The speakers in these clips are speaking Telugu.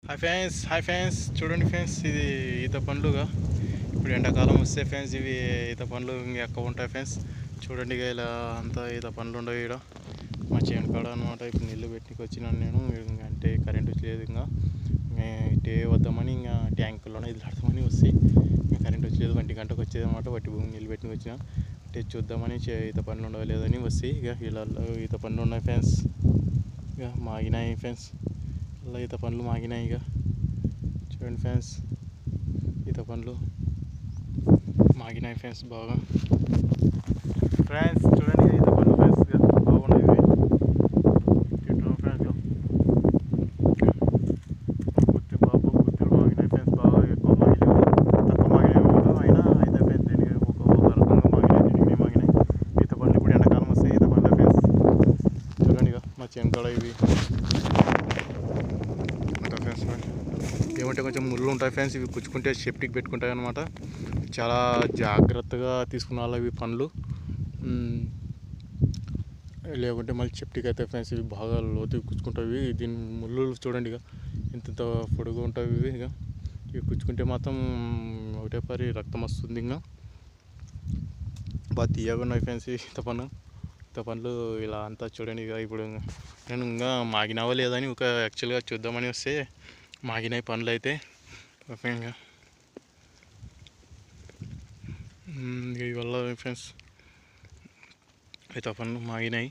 హాయ్ ఫ్యాన్స్ హాయ్ ఫ్యాన్స్ చూడండి ఫ్యాన్స్ ఇది ఈత పండ్లుగా ఇప్పుడు ఎండాకాలం వస్తే ఫ్యాన్స్ ఇవి ఈత పండ్లు ఇంక ఎక్కువ ఉంటాయి ఫ్యాన్స్ చూడండి ఇక ఇలా అంతా ఈత పండ్లు ఉండవు ఇక్కడ మా చేను కాడ అనమాట ఇప్పుడు నీళ్ళు పెట్టికి వచ్చినాను నేను ఇంక అంటే కరెంట్ లేదు ఇంకా ఇంకా ఇటే వద్దామని ఇంకా ట్యాంకుల్లోనే ఇది ఆడదామని వస్తే ఇంకా కరెంట్ వచ్చలేదు ఒంటి గంటకు వచ్చేది అనమాట వట్టి భూమి నీళ్ళు పెట్టికి వచ్చిన అంటే చూద్దామని చే- ఈత పండ్లు ఉండవు లేదని వస్తే ఇక ఇలా ఈత పండ్లు ఉన్నాయి ఫ్యాన్స్ ఇక మాగినాయి ఫ్యాన్స్ అలా ఈత పండ్లు మాగినాయి ఇక చూడండి ఫ్యాన్స్ ఈత పండ్లు మాగినాయి ఫ్యాన్స్ బాగా ఫ్రెండ్స్ చూడండి ఈత పండ్లు ఫ్రెండ్స్ ఇక బాగున్నాయి ఇవి ఇటు ఫ్రెండ్స్ ఇక. గుత్తి బాబు గుత్తులు మాగినాయి ఫ్రెండ్స్ బాగా ఎక్కువ మాగినాయి తక్కువ మాగినాయి కాదు అయినా అయితే ఫ్రెండ్స్ దీనికి ఒక ఒక రకంగా మాగినాయి దీనికి మాగినాయి ఈత పండ్లు ఇప్పుడు ఎండాకాలం వస్తాయి ఈత పండ్లు ఫ్రెండ్స్ చూడండి ఇక మా చెంకాడ ఇవి ఉంటాయి ఫ్రెండ్స్ ఏమంటే కొంచెం ముళ్ళు ఉంటాయి ఫ్రెండ్స్ ఇవి కుచ్చుకుంటే సేఫ్టీకి పెట్టుకుంటాయి అనమాట చాలా జాగ్రత్తగా తీసుకున్నాలి ఇవి పండ్లు మ్మ్. లేకుంటే మళ్ళీ సేఫ్టీకి అయితే ఫ్రెండ్స్ ఇవి బాగా లోతు కుచ్చుకుంటాయి దీని ముళ్ళు చూడండి ఇక ఇంత పొడుగు ఉంటాయి ఇవి ఇక ఇవి కుచ్చుకుంటే మాత్రం ఒకటే పరి రక్తం వస్తుంది ఇంకా బాగా తీయగా ఉన్నాయి ఫ్రెండ్స్ ఇంత పన్ను ఇంత పండ్లు ఇలా అంతా చూడండి ఇక ఇప్పుడు నేను ఇంకా మాగినావా లేదని ఒక యాక్చువల్గా చూద్దామని వస్తే మాగినాయి పండ్లు అయితే ఓకే ఇంకా మ్మ్, ఇక ఇవల్ల ఫ్రెండ్స్ అయితే పండ్లు మాగినాయి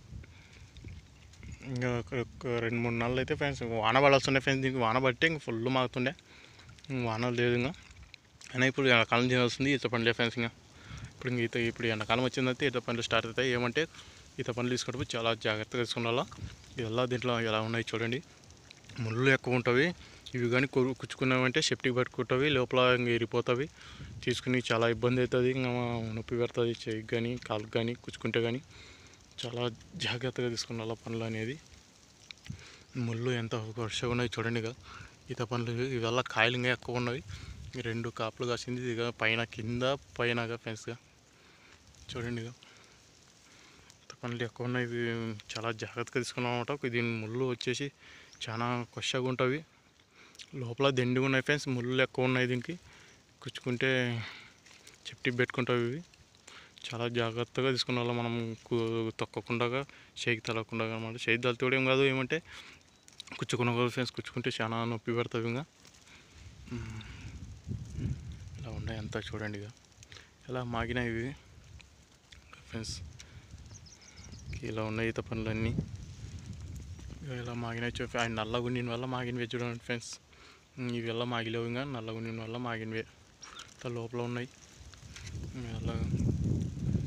ఇంకా ఒక- ఒక రెండు మూడు నెలలు అయితే ఫ్రెండ్స్ వాన పడాల్సిండే ఫ్రెండ్స్ దీనికి వాన పడితే ఇంక ఫుల్ మాగుతుండే ఇంక వాన లేదు ఇంకా అయినా ఇప్పుడు ఎండాకాలం చేయాల్సింది ఈత పండ్లే ఫ్రెండ్స్ ఇంకా ఇప్పుడు ఇంక ఈత ఇప్పుడు ఎండాకాలం వచ్చిందంటే ఈత పండ్లు స్టార్ట్ అవుతాయి ఏమంటే ఈత పండ్లు తీసుకున్నప్పుడు చాలా జాగ్రత్తగా తీసుకున్నాలా ఇవల్ల దీంట్లో ఎలా ఉన్నాయి చూడండి ముళ్ళు ఎక్కువ ఉంటవి ఇవి కానీ కొరు కుచ్చుకున్నామంటే సెప్టిక్ పట్టుకుంటవి లోపల ఇంక ఇరిపోతావి తీసుకుని చాలా ఇబ్బంది అవుతుంది ఇంకా నొప్పి పెడుతుంది చెయ్యికి కానీ కాలుకి కానీ కుచ్చుకుంటే కానీ చాలా జాగ్రత్తగా తీసుకున్నాల పండ్లు అనేది ముళ్ళు ఎంత వర్షగా ఉన్నాయి చూడండి ఇక ఈత పండ్లు ఇవల్ల కాయలు ఇంకా ఎక్కువ ఉన్నవి ఈ రెండు కాపులు కాసింది ఇక పైన కింద పైన ఫ్రెండ్స్గా చూడండి ఇక ఈత పండ్లు ఎక్కువ ఉన్నాయి ఇవి చాలా జాగ్రత్తగా తీసుకున్నాం అనమాట దీని ముళ్ళు వచ్చేసి చాలా కొషగా ఉంటవి లోపల దిండిగా ఉన్నాయి ఫ్రెండ్స్ ముళ్ళు ఎక్కువ ఉన్నాయి దీనికి కుచ్చుకుంటే చెప్టి పెట్టుకుంటావు ఇవి చాలా జాగ్రత్తగా తీసుకున్న మనం కు- తొక్కకుండా చేయికి తలకుండా అనమాట చేయి తలతోడు ఏం కాదు ఏమంటే కుచ్చుకున్న కాదు ఫ్రెండ్స్ కుచ్చుకుంటే చాలా నొప్పి పెడతావు ఇంకా మ్మ్. ఇలా ఉన్నాయి అంతా చూడండి ఇక ఇలా మాగినాయి ఇవి ఫ్రెండ్స్ ఇలా ఉన్నాయి ఈత పనులన్నీ ఇక ఇలా మాగినాయి చూ ఆయన నల్లగుండిన వల్ల మాగినవి చూడండి ఫ్రెండ్స్ ఇవి ఎలా మాగిలేవు ఇంకా నల్లగుండిన వల్ల మాగినవే ఇంత లోపల ఉన్నాయి అలా